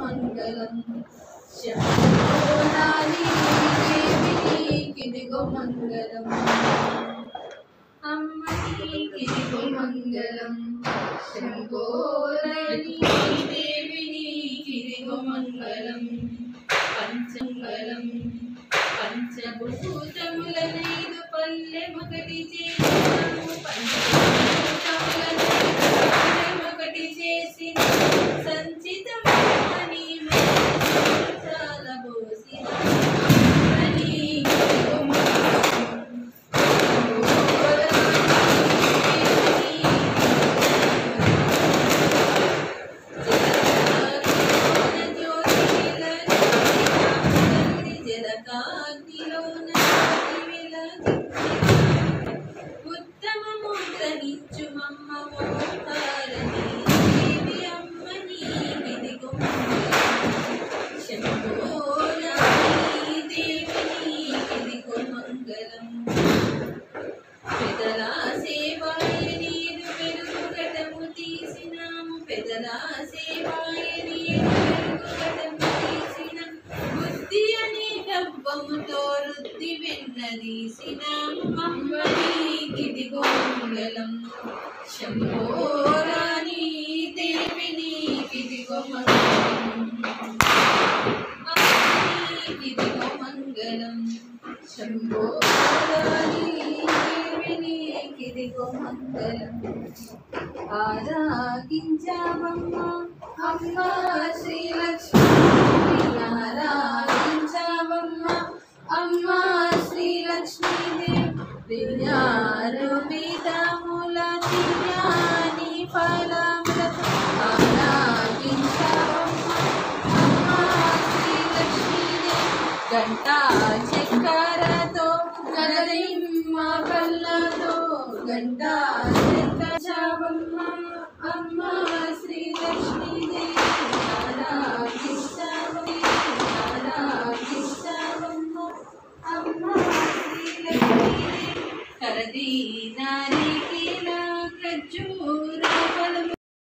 మంగళం శంభోరాణి దేవి కిదిగో మంగళం అమ్మని కిదిగో మంగళం శంభోరాణి దేవిని కిదిగో మంగళం పంచంగళం పంచభూతముల నైదు పల్లెమొకటి చేసినాము పంచభూతముల నైదు పల్లెమొకటి చేసిన సంచితమని చాలా పోసిన అని ఉత్తమము గ్రహించు మమ్మ మోహారని దేవి అమ్మని ఇదిగో శంభోరాణి దేవిని ఇదిగో మంగళం పెదలా సేవాయ నీరు పెరుగుగటము తీసినాము పెదలా సేవాయ నీరు పెరుగుగటము తీసిన బుద్ధి అనే డబ్బముతో రుద్ది వెన్నదీసినాము అమ్మని కిదిగో మంగళం శంభోరాణి దేవిని కిదిగో మంగళం అమ్మని కిదిగో మంగళం శంభోరాణి దేవిని కిదిగో మంగళం ఆరాగించావమ్మ అమ్మ శ్రీలక్ష్మి ఆరాగించావమ్మ అమ్మ శ్రీలక్ష్మీదేవి దివ్యారూపితముల దివ్యాని ఫలములత ఆరాగించావమ్మ అమ్మ శ్రీలక్ష్మీదేవి గంటా చక్కరతో గదరిమ్మ కళ్ళతో గంటా చక్కచావమ్మ అమ్మ శ్రీలక్ష్మీదేవి ఆరాధిస్తావమ్మ ఆరాధిస్తావమ్మ అమ్మ శ్రీలక్ష్మీదేవి కరదీనారికి నా ఖర్జూర